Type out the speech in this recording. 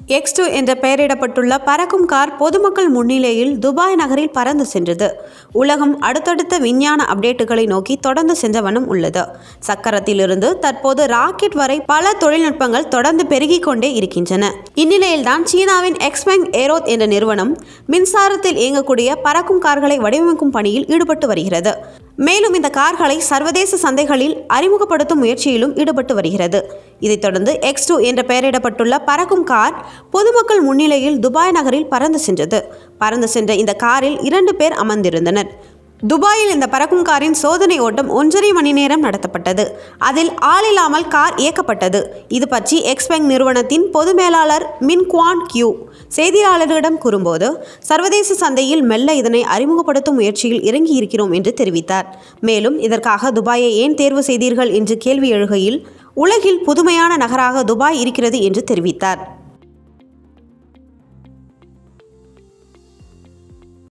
X two என்ற பெயரிடப்பட்டுள்ள பறக்கும் car பொதுமக்கள் முன்னிலையில் துபாய் நகரில் பறந்து சென்றது உலகம் அடுத்தடுத்த விஞ்ஞான அப்டேட்டுகளை நோக்கி தொடர்ந்து சென்ற வண்ணம் உள்ளது சக்கரத்திலிருந்து தற்போது ராக்கெட் வரை பல தொழில்நுட்பங்கள் தொடர்ந்து பெருகிக் கொண்டே இருக்கின்றன இந்நிலையில்தான் சீனாவின் எக்ஸ்பெங் ஏரோத் என்ற நிறுவனம் மின்சாரத்தில் இயங்கக்கூடிய பறக்கும் கார்களை வடிவமைக்கும் பணியில் ஈடுபட்டு வருகிறது மேலும் இந்த கார்களை சர்வதேச சந்தைகளில் அறிமுகப்படுத்தும் முயற்சியிலும் ஈடுபட்டு வருகிறது இதைத் தொடர்ந்து எக்ஸ் டூ என்ற பெயரிடப்பட்டுள்ள பறக்கும் கார் பொதுமக்கள் முன்னிலையில் துபாய் நகரில் பறந்து சென்றது பறந்து சென்ற இந்த காரில் இரண்டு பேர் அமர்ந்திருந்தனர் துபாயில் இந்த பறக்கும் காரின் சோதனை ஓட்டம் ஒன்றரை மணி நேரம் நடத்தப்பட்டது அதில் ஆளில்லாமல் கார் இயக்கப்பட்டது இது பற்றி எக்ஸ்பெங் நிறுவனத்தின் பொது மேலாளர் மின் குவான் கியூ செய்தியாளர்களிடம் கூறும்போது சர்வதேச சந்தையில் மெல்ல இதனை அறிமுகப்படுத்தும் முயற்சியில் இறங்கி இருக்கிறோம் என்று தெரிவித்தார் மேலும் இதற்காக துபாயை ஏன் தேர்வு செய்தீர்கள் என்று கேள்வி எழுகையில் உலகில் புதுமையான நகராக துபாய் இருக்கிறது என்று தெரிவித்தார்